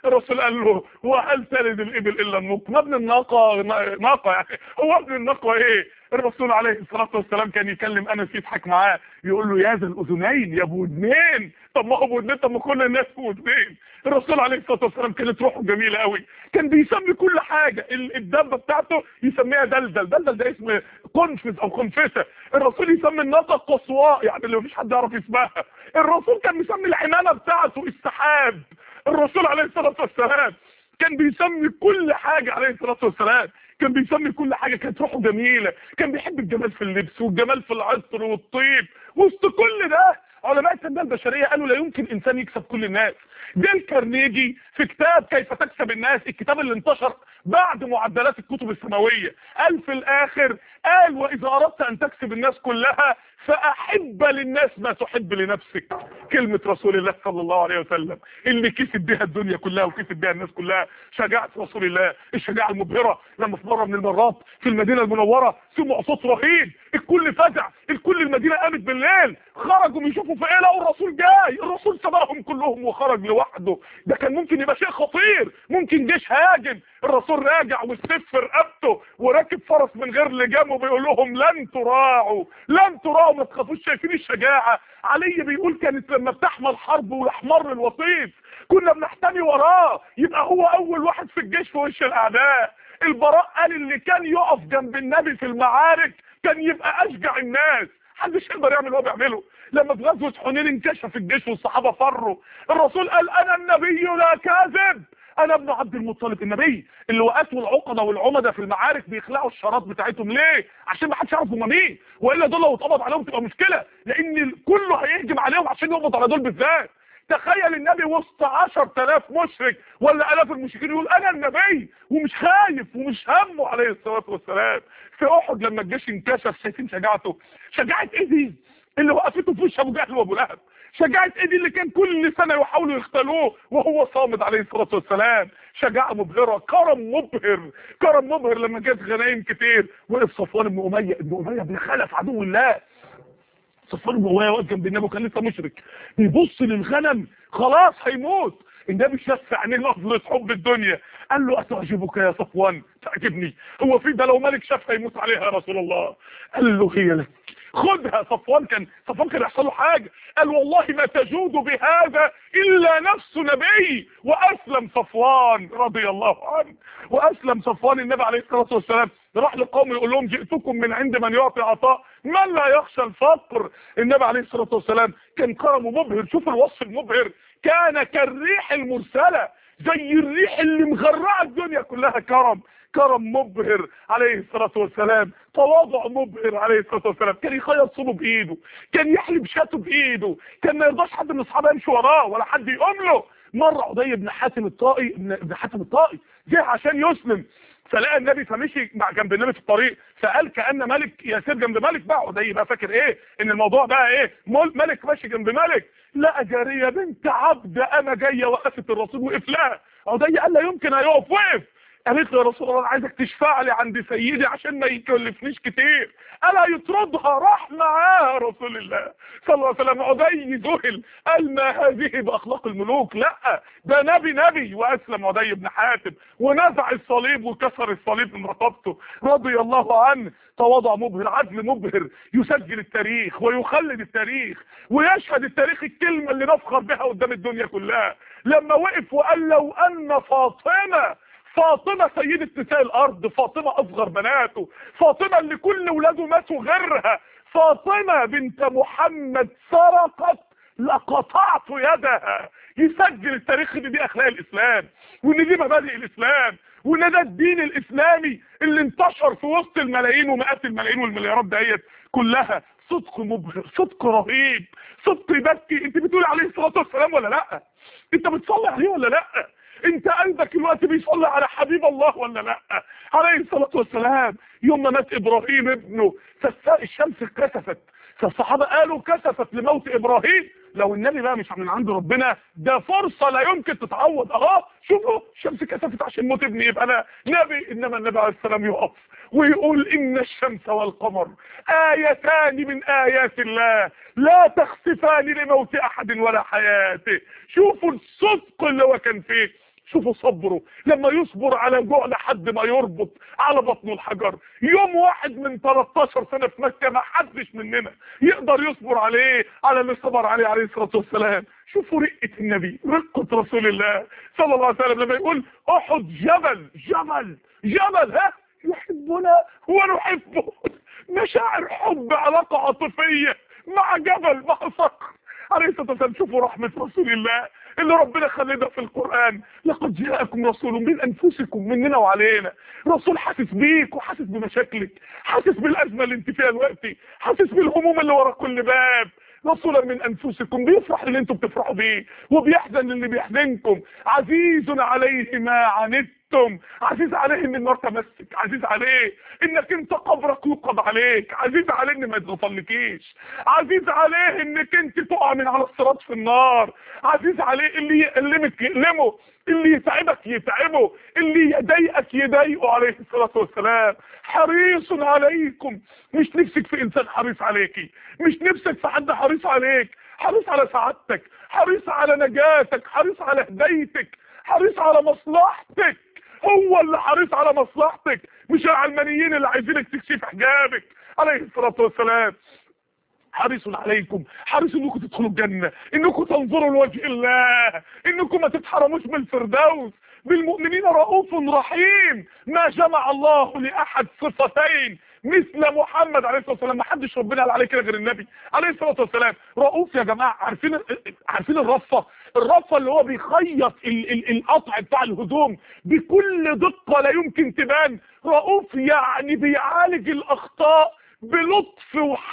الرسول قال له وهل تلد الابل الا النق ما ابن الناقه ناقه يعني هو ابن الناقه ايه الرسول عليه الصلاه والسلام كان يكلم انس يضحك معاه يقول له يا ذا الاذنين يا ابو ودنين طب ما هو ابو ودنين طب ما كل الناس ابو ودنين الرسول عليه الصلاه والسلام كانت روحه جميله قوي كان بيسمي كل حاجه الدبه بتاعته يسميها دلدل دلدل ده اسم قنفذ او قنفسه الرسول يسمي الناقه قصواء يعني اللي مفيش حد يعرف اسمها الرسول كان مسمي العمامه بتاعته السحاب الرسول عليه الصلاه والسلام كان بيسمي كل حاجه عليه الصلاه والسلام كان بيسمي كل حاجه كانت روحه جميله كان بيحب الجمال في اللبس والجمال في العطر والطيب وسط كل ده علماء التنميه البشريه قالوا لا يمكن انسان يكسب كل الناس ديل كارنيجي في كتاب كيف تكسب الناس الكتاب اللي انتشر بعد معدلات الكتب السماويه قال في الاخر قال واذا اردت ان تكسب الناس كلها فاحب للناس ما تحب لنفسك كلمه رسول الله صلى الله عليه وسلم اللي كسب بها الدنيا كلها وكسب بها الناس كلها شجاعه رسول الله الشجاعه المبهره لما في مره من المرات في المدينه المنوره سمعوا صوت رهيب الكل فزع الكل المدينه قامت بالليل خرجوا يشوفوا في ايه لقوا الرسول جاي الرسول سبقهم كلهم وخرج لوحده ده كان ممكن يبقى شيء خطير ممكن جيش هاجم الرسول راجع والسيف في رقبته وراكب فرس من غير لجام وبيقول لهم لن تراعوا لن تراعوا ما تخافوش شايفين الشجاعه علي بيقول كانت لما بتحمل حرب ويحمر الوطيس كنا بنحتمي وراه يبقى هو اول واحد في الجيش في وش الاعداء البراء قال اللي كان يقف جنب النبي في المعارك كان يبقى اشجع الناس محدش يقدر يعمل اللي هو بيعمله لما في غزوه حنين انكشف الجيش والصحابه فروا الرسول قال انا النبي لا كاذب انا ابن عبد المطلب النبي اللي وقتوا العقده والعمده في المعارك بيخلعوا الشارات بتاعتهم ليه عشان ما حدش يعرف هم مين والا دول لو اتقبض عليهم تبقى مشكله لان كله هيهجم عليهم عشان يقبض على دول بالذات تخيل النبي وسط 10000 مشرك ولا الاف المشركين يقول انا النبي ومش خايف ومش همه عليه الصلاه والسلام في احد لما الجيش انكشف شايفين شجاعته شجاعه ايه دي اللي وقفته في وش ابو جهل وابو لهب شجاعه ايه دي اللي كان كل سنه يحاولوا يختلوه وهو صامد عليه الصلاه والسلام شجاعه مبهره كرم مبهر كرم مبهر لما جت غنايم كتير وقف صفوان بن اميه ابن اميه بيخالف عدو الله صفوان بن اميه واقف جنب النبي وكان لسه مشرك بيبص للغنم خلاص هيموت النبي شف عينيه نظره حب الدنيا قال له اتعجبك يا صفوان تعجبني هو في ده لو ملك شاف هيموت عليها يا رسول الله قال له هي لك خدها صفوان كان صفوان كان يحصل له حاجه قال والله ما تجود بهذا الا نفس نبي واسلم صفوان رضي الله عنه واسلم صفوان النبي عليه الصلاه والسلام راح لقوم يقول لهم جئتكم من عند من يعطي عطاء من لا يخشى الفقر النبي عليه الصلاه والسلام كان كرمه مبهر شوف الوصف المبهر كان كالريح المرسله زي الريح اللي مغرقه الدنيا كلها كرم كرم مبهر عليه الصلاة والسلام تواضع مبهر عليه الصلاة والسلام كان يخيط صوبه بإيده كان يحلب شاته بإيده كان ما يرضاش حد من أصحابه يمشي وراه ولا حد يقوم له مرة عدي بن حاتم الطائي ابن حاتم الطائي جه عشان يسلم فلقى النبي فمشي مع جنب النبي في الطريق فقال كأن ملك يسير جنب ملك بقى عدي بقى فاكر ايه ان الموضوع بقى ايه ملك ماشي جنب ملك لقى جارية بنت عبد انا جاية وقفت الرسول وقف لها عدي قال لا يمكن هيقف وقف قالت له يا رسول الله عايزك تشفع لي عند سيدي عشان ما يكلفنيش كتير الا يطردها راح معاها رسول الله صلى الله عليه وسلم عدي ذهل قال ما هذه باخلاق الملوك لا ده نبي نبي واسلم عدي بن حاتم ونزع الصليب وكسر الصليب من رقبته رضي الله عنه تواضع مبهر عدل مبهر يسجل التاريخ ويخلد التاريخ ويشهد التاريخ الكلمه اللي نفخر بها قدام الدنيا كلها لما وقف وقال لو ان فاطمه فاطمة سيدة نساء الارض فاطمة اصغر بناته فاطمة اللي كل ولاده ماتوا غيرها فاطمة بنت محمد سرقت لقطعت يدها يسجل التاريخ ان دي اخلاق الاسلام وان دي مبادئ الاسلام وان ده الدين الاسلامي اللي انتشر في وسط الملايين ومئات الملايين والمليارات ديت كلها صدق مبهر صدق رهيب صدق يبكي انت بتقول عليه الصلاه والسلام ولا لا انت بتصلي عليه ولا لا انت قلبك الوقت بيصلي على حبيب الله ولا لا عليه الصلاة والسلام يوم ما مات ابراهيم ابنه فالشمس كسفت فالصحابة قالوا كسفت لموت ابراهيم لو النبي بقى مش من عند ربنا ده فرصة لا يمكن تتعوض اهو شوفوا الشمس كسفت عشان موت ابني يبقى انا نبي انما النبي عليه السلام يقف ويقول ان الشمس والقمر ايتان من ايات الله لا تخسفان لموت احد ولا حياته شوفوا الصدق اللي هو كان فيه شوفوا صبره لما يصبر على جوع لحد ما يربط على بطنه الحجر يوم واحد من 13 سنة في مكة ما حدش مننا يقدر يصبر عليه على اللي صبر عليه عليه الصلاة والسلام شوفوا رقة النبي رقة رسول الله صلى الله عليه وسلم لما يقول احد جبل جبل جبل ها يحبنا ونحبه مشاعر حب علاقة عاطفية مع جبل مع صخر عليه الصلاة والسلام شوفوا رحمة رسول الله اللي ربنا خلينا في القرآن لقد جاءكم رسول من أنفسكم مننا وعلينا رسول حاسس بيك وحاسس بمشاكلك حاسس بالأزمة اللي انت فيها دلوقتي حاسس بالهموم اللي ورا كل باب رسولا من انفسكم بيفرح اللي انتم بتفرحوا بيه وبيحزن اللي بيحزنكم عزيز عليه ما عنتم عزيز عليه ان النار تمسك عزيز عليه انك انت قبرك يقض عليك عزيز عليه ان ما يتغفلكيش عزيز عليه انك انت تقع من على الصراط في النار عزيز عليه اللي يألمك يألمه اللي يتعبك يتعبه اللي يضايقك يضايقه عليه الصلاة والسلام حريص عليكم مش نفسك في انسان حريص عليكي مش نفسك في حد حريص عليك حريص على سعادتك حريص على نجاتك حريص على هدايتك حريص على مصلحتك هو اللي حريص على مصلحتك مش العلمانيين اللي عايزينك تكشف حجابك عليه الصلاة والسلام حريص عليكم حريص انكم تدخلوا الجنة انكم تنظروا لوجه الله انكم ما تتحرموش من الفردوس بالمؤمنين رؤوف رحيم ما جمع الله لأحد صفتين مثل محمد عليه الصلاة والسلام ما حدش ربنا قال عليه كده غير النبي عليه الصلاة والسلام رؤوف يا جماعة عارفين عارفين الرفة الرفة اللي هو بيخيط ال ال القطع بتاع الهدوم بكل دقة لا يمكن تبان رؤوف يعني بيعالج الأخطاء بلطف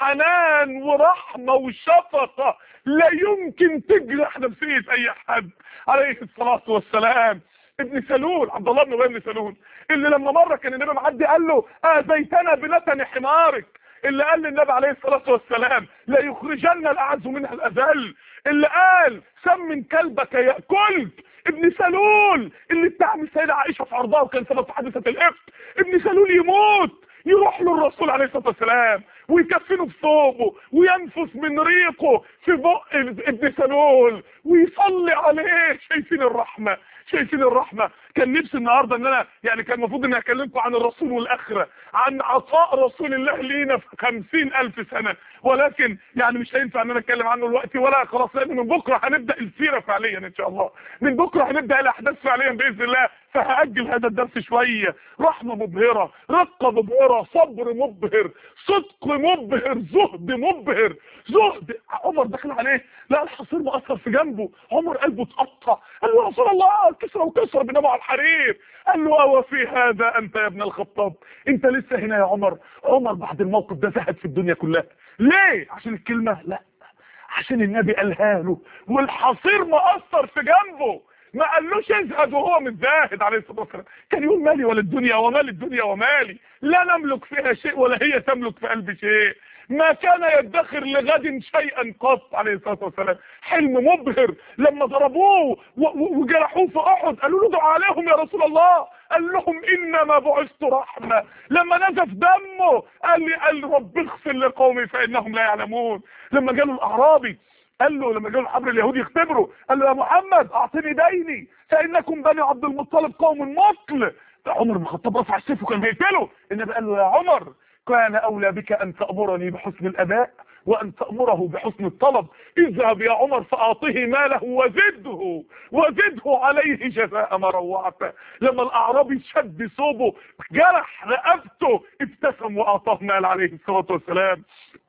وحنان ورحمة وشفقة لا يمكن تجرح نفسية اي حد عليه الصلاة والسلام ابن سلول عبد الله بن ابي بن سلول اللي لما مرة كان النبي معدي قال له اذيتنا بلتن حمارك اللي قال للنبي عليه الصلاة والسلام لا يخرجن الاعز منها الاذل اللي قال سمن كلبك يأكلك ابن سلول اللي اتهم السيدة عائشة في عرضها وكان سبب في حادثة الافك ابن سلول يموت يروح له الرسول عليه الصلاة والسلام ويكفنه في ثوبه وينفس من ريقه في بق ابن سلول ويصلي عليه شايفين الرحمة شايفين الرحمة كان نفسي النهاردة ان انا يعني كان المفروض اني اكلمكم عن الرسول والاخرة عن عطاء رسول الله لينا في خمسين الف سنة ولكن يعني مش هينفع ان انا اتكلم عنه دلوقتي ولا خلاص لان من بكرة هنبدأ السيرة فعليا ان شاء الله من بكرة هنبدأ الاحداث فعليا باذن الله فهأجل هذا الدرس شوية رحمة مبهرة رقة مبهرة صبر مبهر صدق مبهر زهد مبهر زهد عمر دخل عليه لا الحصير مأثر في جنبه عمر قلبه اتقطع قال له يا رسول الله كسر وكسر بنام على الحرير قال له أو في هذا أنت يا ابن الخطاب أنت لسه هنا يا عمر عمر بعد الموقف ده زهد في الدنيا كلها ليه عشان الكلمة لا عشان النبي قالها له والحصير مأثر في جنبه ما قالوش ازهد وهو متزاهد عليه الصلاه والسلام كان يقول مالي ولا الدنيا ومال الدنيا ومالي لا نملك فيها شيء ولا هي تملك في قلبي شيء ما كان يدخر لغد شيئا قط عليه الصلاه والسلام حلم مبهر لما ضربوه وجرحوه في احد قالوا له دعوا عليهم يا رسول الله قال لهم انما بعثت رحمه لما نزف دمه قال لي قال رب اغفر لقومي فانهم لا يعلمون لما جاله الاعرابي قال له لما جاله الحبر اليهودي يختبره قال له يا محمد اعطني ديني فانكم بني عبد المطلب قوم مقل عمر بن الخطاب رفع السيف وكان هيقتله النبي قال له يا عمر كان اولى بك ان تامرني بحسن الاداء وان تامره بحسن الطلب اذهب يا عمر فاعطه ماله وزده وزده عليه جزاء ما روعته لما الاعرابي شد صوبه جرح رقبته ابتسم واعطاه مال عليه الصلاه والسلام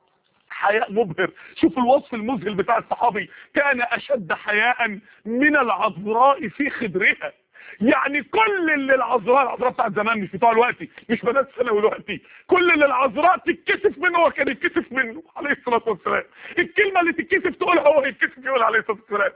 حياء مبهر شوف الوصف المذهل بتاع الصحابي كان اشد حياء من العذراء في خدرها يعني كل اللي العذراء العذراء بتاعت زمان مش بتوع دلوقتي مش بنات ثانوي دلوقتي كل اللي العذراء تتكسف منه هو كان يتكسف منه عليه الصلاه والسلام الكلمه اللي تتكسف تقولها هو يتكسف يقول عليه الصلاه والسلام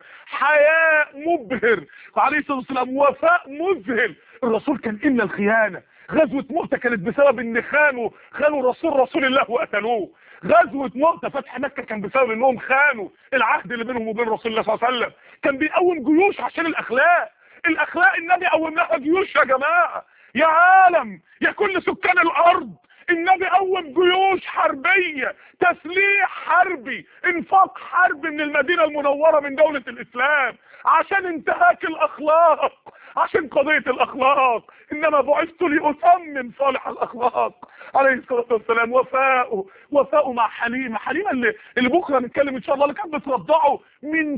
حياء مبهر عليه الصلاه والسلام وفاء مذهل الرسول كان ان الخيانه غزوة مؤتة كانت بسبب ان خانوا خانوا رسول رسول الله وقتلوه غزوة مؤتة فتح مكة كان بسبب انهم خانوا العهد اللي بينهم وبين رسول الله صلى الله عليه وسلم كان بيقوم جيوش عشان الاخلاق الاخلاق النبي قوم لها جيوش يا جماعة يا عالم يا كل سكان الارض النبي قوم جيوش حربية تسليح حربي انفاق حربي من المدينة المنورة من دولة الاسلام عشان انتهاك الاخلاق عشان قضية الاخلاق انما بعثت لاتمم صالح الاخلاق عليه الصلاة والسلام وفاءه وفاءه مع حليمة حليمة اللي, اللي بكرة نتكلم ان شاء الله اللي كانت بترضعه من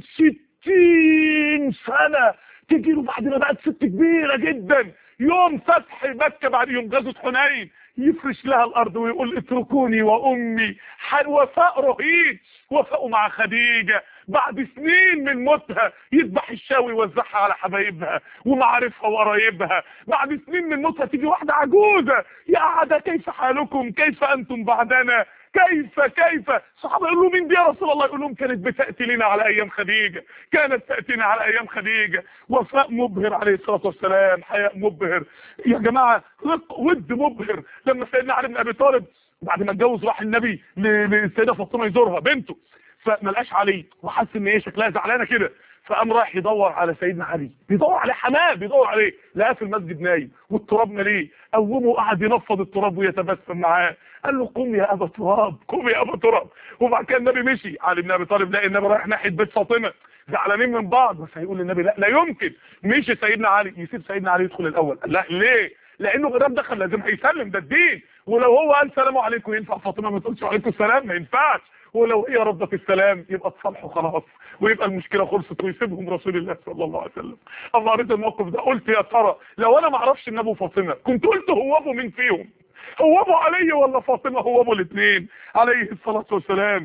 ستين سنة تجي له بعد ما بقت ست كبيرة جدا يوم فتح مكة بعد يوم غزوة حنين يفرش لها الارض ويقول اتركوني وامي وفاء رهيب وفاء مع خديجة بعد سنين من موتها يذبح الشاوي ويوزعها على حبايبها ومعارفها وقرايبها بعد سنين من موتها تيجي واحدة عجوزة يا عدا كيف حالكم كيف انتم بعدنا كيف كيف الصحابه يقولوا مين دي يا رسول الله يقول لهم كانت بتاتي لنا على ايام خديجه كانت تاتينا على ايام خديجه وفاء مبهر عليه الصلاه والسلام حياء مبهر يا جماعه ود مبهر لما سيدنا علي بن ابي طالب بعد ما اتجوز راح النبي للسيده فاطمه يزورها بنته فما لقاش علي وحس ان هي شكلها زعلانه كده فقام رايح يدور على سيدنا علي بيدور على حماه بيدور عليه لقاه في المسجد نايم والتراب مليه قومه وقعد ينفض التراب ويتبسم معاه قال له قم يا ابا تراب قم يا ابا تراب وبعد كده النبي مشي علي بن ابي طالب لقى النبي رايح ناحيه بيت فاطمه زعلانين من بعض بس هيقول للنبي لا لا يمكن مشي سيدنا علي يسيب سيدنا علي يدخل الاول لا ليه لانه غرام دخل لازم هيسلم ده الدين ولو هو قال سلام عليكم ينفع فاطمه ما تقولش وعليكم السلام ما ينفعش ولو هي ردت السلام يبقى تصالحوا خلاص ويبقى المشكله خلصت ويسيبهم رسول الله صلى الله عليه وسلم اما قريت الموقف ده قلت يا ترى لو انا ما اعرفش النبي وفاطمه كنت قلت هو ابو مين فيهم هو ابو علي ولا فاطمه هو ابو الاثنين عليه الصلاه والسلام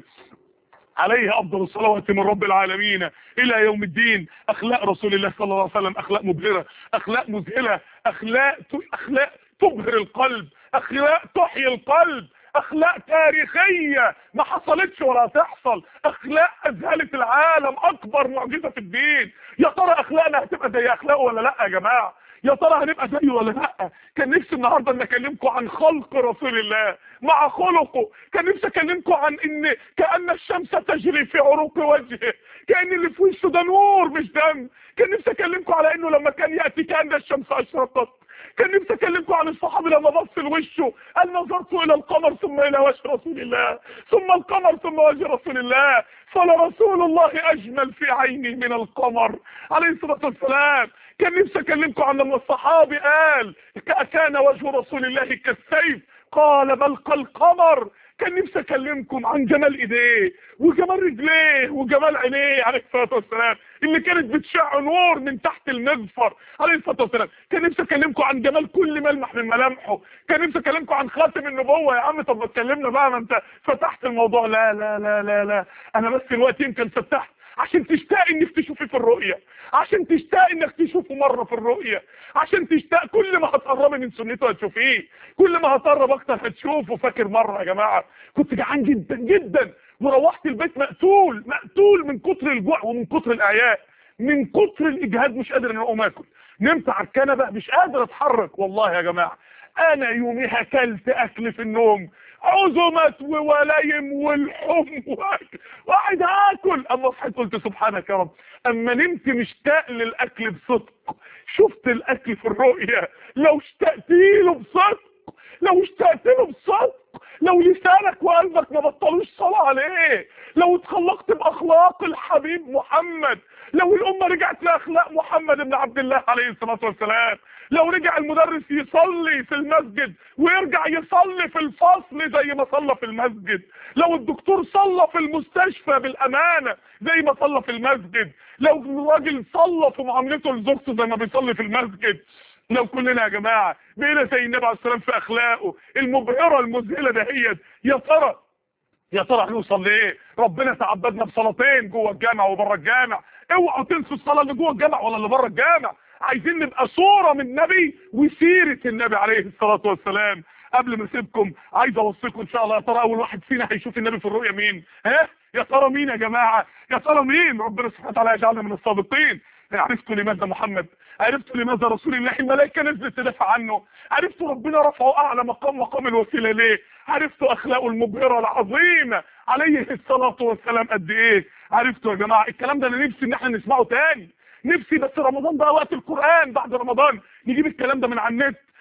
عليه افضل الصلوات من رب العالمين الى يوم الدين اخلاق رسول الله صلى الله عليه وسلم اخلاق مبهره اخلاق مذهله اخلاق اخلاق تبهر القلب اخلاق تحيي القلب اخلاق تاريخية ما حصلتش ولا تحصل اخلاق اذهلت العالم اكبر معجزة في الدين يا ترى اخلاقنا هتبقى زي اخلاقه ولا لا يا جماعة يا ترى هنبقى زيه ولا لا كان نفسي النهارده ان اكلمكم عن خلق رسول الله مع خلقه كان نفسي اكلمكم عن ان كان الشمس تجري في عروق وجهه كان اللي في وشه ده نور مش دم كان نفسي اكلمكم على انه لما كان ياتي كان الشمس اشرقت كان نفسي اكلمكم عن الصحابي لما بص لوشه قال نظرت الى القمر ثم الى وجه رسول الله ثم القمر ثم وجه رسول الله فلرسول الله اجمل في عيني من القمر عليه الصلاه والسلام كان نفسي اكلمكم عن لما الصحابي قال كان وجه رسول الله كالسيف قال بل كالقمر كان نفسي اكلمكم عن جمال ايديه وجمال رجليه وجمال عينيه عليه الصلاه والسلام اللي كانت بتشع نور من تحت المغفر عليه الصلاه والسلام كان نفسي اكلمكم عن جمال كل ملمح من ملامحه كان نفسي اكلمكم عن خاتم النبوه يا عم طب ما تكلمنا بقى ما انت فتحت الموضوع لا لا لا لا لا انا بس الوقت يمكن فتحت عشان تشتاق انك تشوفي في الرؤية عشان تشتاق انك تشوفه مرة في الرؤية عشان تشتاق كل ما هتقربي من سنته هتشوفيه كل ما هتقرب اكتر هتشوفه فاكر مرة يا جماعة كنت جعان جدا جدا وروحت البيت مقتول مقتول من كتر الجوع ومن كتر الاعياء من كتر الاجهاد مش قادر ان اقوم اكل نمت على الكنبه مش قادر اتحرك والله يا جماعه انا يوميها اكلت اكل في النوم عزمت وولايم والحم وقعد اكل اما صحيت قلت سبحانك يا رب اما نمت مشتاق للاكل بصدق شفت الاكل في الرؤية لو اشتقت له بصدق لو اشتقت له بصدق لو لسانك وقلبك ما بطلوش صلاة عليه لو اتخلقت باخلاق الحبيب محمد لو الامة رجعت لاخلاق محمد بن عبد الله عليه الصلاة والسلام لو رجع المدرس يصلي في المسجد ويرجع يصلي في الفصل زي ما صلى في المسجد لو الدكتور صلى في المستشفى بالامانة زي ما صلى في المسجد لو الراجل صلى في معاملته لزوجته زي ما بيصلي في المسجد لو كلنا يا جماعة بقينا زي النبي عليه السلام في اخلاقه المبهرة المذهلة دهيت يا ترى يا ترى هنوصل لايه ربنا تعبدنا بصلاتين جوه الجامع وبره الجامع اوعوا تنسوا الصلاه اللي جوه الجامع ولا اللي بره الجامع عايزين نبقى صوره من النبي وسيره النبي عليه الصلاه والسلام قبل ما اسيبكم عايز اوصيكم ان شاء الله يا ترى اول واحد فينا هيشوف النبي في الرؤيا مين ها يا ترى مين يا جماعه يا ترى مين ربنا سبحانه وتعالى يجعلنا من الصادقين عرفتوا لماذا محمد عرفتوا لماذا رسول الله الملائكه نزلت تدافع عنه عرفتوا ربنا رفعه اعلى مقام مقام الوسيله ليه عرفتوا اخلاقه المبهره العظيمه عليه الصلاه والسلام قد ايه عرفتوا يا جماعه الكلام ده انا نفسي ان احنا نسمعه تاني نفسي بس رمضان بقى وقت القران بعد رمضان نجيب الكلام ده من على النت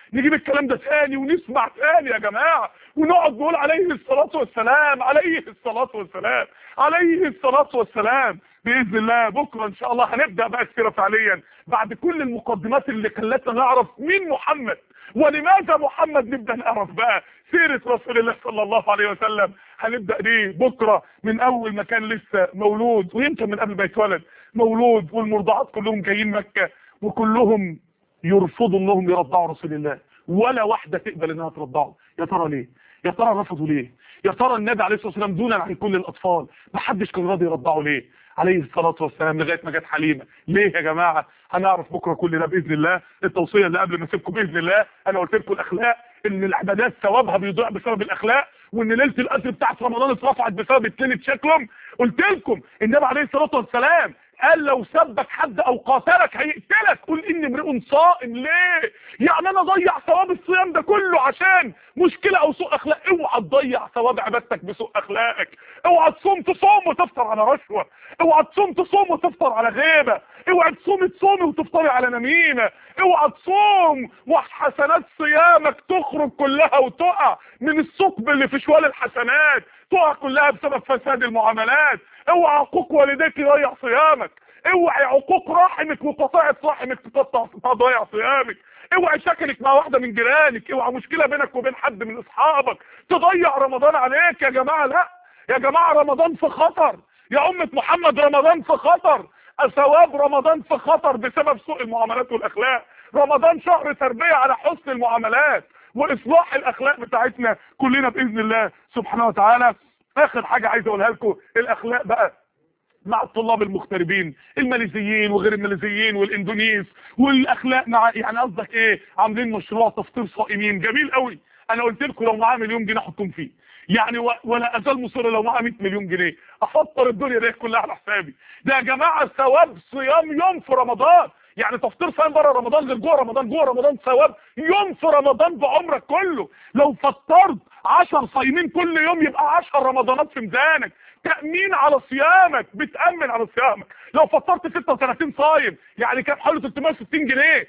نجيب الكلام ده تاني ونسمع تاني يا جماعة ونقعد نقول عليه الصلاة والسلام عليه الصلاة والسلام عليه الصلاة والسلام بإذن الله بكرة إن شاء الله هنبدأ بقى السيرة فعليا بعد كل المقدمات اللي خلتنا نعرف مين محمد ولماذا محمد نبدأ نعرف بقى سيرة رسول الله صلى الله عليه وسلم هنبدأ ليه بكرة من أول ما كان لسه مولود ويمكن من قبل ما يتولد مولود والمرضعات كلهم جايين مكة وكلهم يرفضوا انهم يرضعوا رسول الله ولا واحدة تقبل انها ترضعه يا ترى ليه يا ترى رفضوا ليه يا ترى النبي عليه الصلاة والسلام دونا عن كل الأطفال ما حدش كان راضي يرضعه ليه عليه الصلاة والسلام لغاية ما جت حليمة ليه يا جماعة هنعرف بكرة كل ده بإذن الله التوصية اللي قبل ما اسيبكم بإذن الله أنا قلت لكم الأخلاق إن العبادات ثوابها بيضيع بسبب الأخلاق وإن ليلة القدر بتاعت رمضان اترفعت بسبب اتنين شكلهم قلت لكم النبي عليه الصلاة والسلام قال لو سبك حد او قاتلك هيقتلك قل اني امرئ صائم ليه يعني انا اضيع ثواب الصيام ده كله عشان مشكله او سوء اخلاق اوعى تضيع ثواب عبادتك بسوء اخلاقك اوعى تصوم تصوم وتفطر على رشوه اوعى تصوم تصوم وتفطر على غيبه اوعى تصوم تصومي وتفطري على نميمه اوعى تصوم وحسنات صيامك تخرج كلها وتقع من الثقب اللي في شوال الحسنات تقع كلها بسبب فساد المعاملات اوعى عقوق والديك يضيع صيامك اوعى عقوق رحمك وقطاعة رحمك تقطع تضيع صيامك اوعى شكلك مع واحدة من جيرانك اوعى مشكلة بينك وبين حد من اصحابك تضيع رمضان عليك يا جماعة لا يا جماعة رمضان في خطر يا أمة محمد رمضان في خطر ثواب رمضان في خطر بسبب سوء المعاملات والاخلاق رمضان شهر تربية على حسن المعاملات واصلاح الاخلاق بتاعتنا كلنا باذن الله سبحانه وتعالى اخر حاجة عايز اقولها لكم الاخلاق بقى مع الطلاب المغتربين الماليزيين وغير الماليزيين والاندونيس والاخلاق مع يعني قصدك ايه عاملين مشروع تفطير صائمين جميل قوي انا قلت لكم لو معاه مليون جنيه احطهم فيه يعني و... ولا ازال مصر لو معاه 100 مليون جنيه افطر الدنيا دي كلها على حسابي ده يا جماعه ثواب صيام يوم في رمضان يعني تفطير صايم بره رمضان غير جوه رمضان جوه رمضان ثواب يوم في رمضان بعمرك كله لو فطرت 10 صايمين كل يوم يبقى 10 رمضانات في ميزانك تأمين على صيامك بتأمن على صيامك لو فطرت 36 صايم يعني كام حوالي 360 جنيه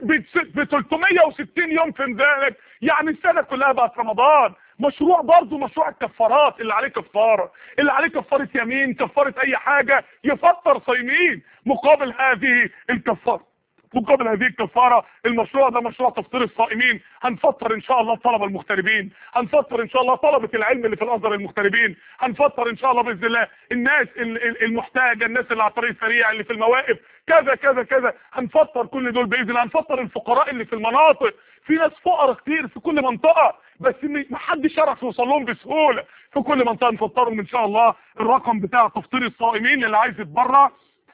ب 360 يوم في ميزانك يعني السنة كلها بقت رمضان مشروع برضه مشروع الكفارات اللي عليه كفارة اللي عليه كفارة يمين كفارة اي حاجة يفطر صايمين مقابل هذه الكفارة مقابل هذه الكفارة المشروع ده مشروع تفطير الصائمين هنفطر ان شاء الله الطلبة المغتربين هنفطر ان شاء الله طلبة العلم اللي في الازهر المغتربين هنفطر ان شاء الله باذن الله الناس المحتاجة الناس اللي على الطريق السريع اللي في المواقف كذا كذا كذا هنفطر كل دول باذن الله هنفطر الفقراء اللي في المناطق في ناس فقراء كتير في كل منطقة بس ما حدش يعرف يوصل لهم بسهولة في كل منطقة نفطرهم ان شاء الله الرقم بتاع تفطير الصائمين اللي عايز يتبرع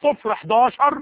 011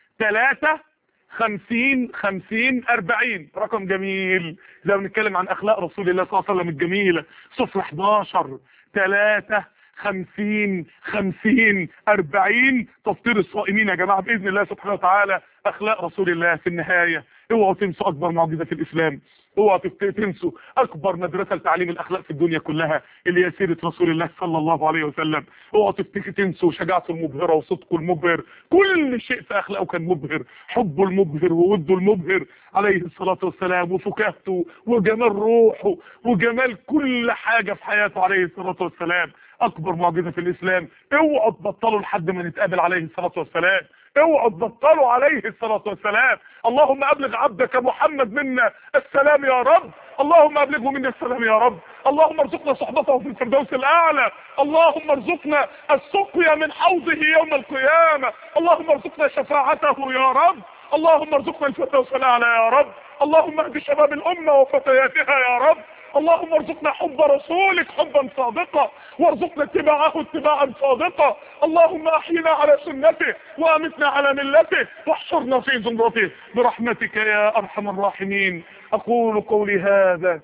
3 خمسين خمسين اربعين رقم جميل لو بنتكلم عن اخلاق رسول الله صلى الله عليه وسلم الجميلة صفر احداشر تلاتة خمسين خمسين اربعين تفطير الصائمين يا جماعة باذن الله سبحانه وتعالى اخلاق رسول الله في النهاية اوعوا تنسوا اكبر معجزة في الاسلام اوعوا تنسوا اكبر مدرسة لتعليم الاخلاق في الدنيا كلها اللي هي سيرة رسول الله صلى الله عليه وسلم اوعوا تنسوا شجاعته المبهرة وصدقه المبهر كل شيء في اخلاقه كان مبهر حبه المبهر ووده المبهر عليه الصلاة والسلام وفكاهته وجمال روحه وجمال كل حاجة في حياته عليه الصلاة والسلام اكبر معجزة في الاسلام اوعوا تبطلوا لحد ما نتقابل عليه الصلاة والسلام اوعوا تبطلوا عليه الصلاة والسلام اللهم ابلغ عبدك محمد منا السلام يا رب اللهم ابلغه منا السلام يا رب اللهم ارزقنا صحبته في الفردوس الاعلى اللهم ارزقنا السقيا من حوضه يوم القيامة اللهم ارزقنا شفاعته يا رب اللهم ارزقنا الفردوس الاعلى يا رب اللهم اهد شباب الامة وفتياتها يا رب اللهم ارزقنا حب رسولك حبا صادقا وارزقنا اتباعه اتباعا صادقا اللهم احينا على سنته وامتنا على ملته واحشرنا في زمرته برحمتك يا ارحم الراحمين اقول قولي هذا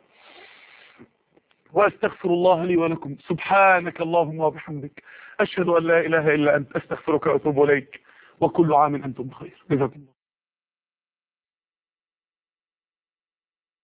واستغفر الله لي ولكم سبحانك اللهم وبحمدك اشهد ان لا اله الا انت استغفرك واتوب اليك وكل عام انتم بخير جزاكم الله